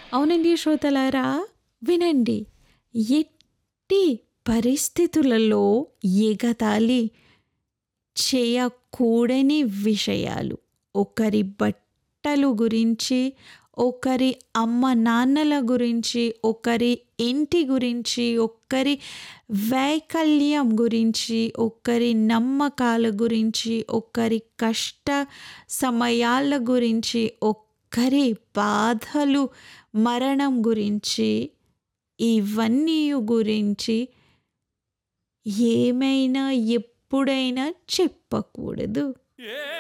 అవునండి శ్రోతలారా వినండి ఎట్టి పరిస్థితులలో ఎగతాళి చేయకూడని విషయాలు ఒకరి బట్టలు గురించి ఒకరి అమ్మ నాన్నల గురించి ఒకరి ఇంటి గురించి ఒకరి వైకల్యం గురించి ఒకరి నమ్మకాల గురించి ఒకరి కష్ట సమయాల గురించి ఒకరి బాధలు మరణం గురించి ఇవన్నీ గురించి ఏమైనా ఎప్పుడైనా చెప్పకూడదు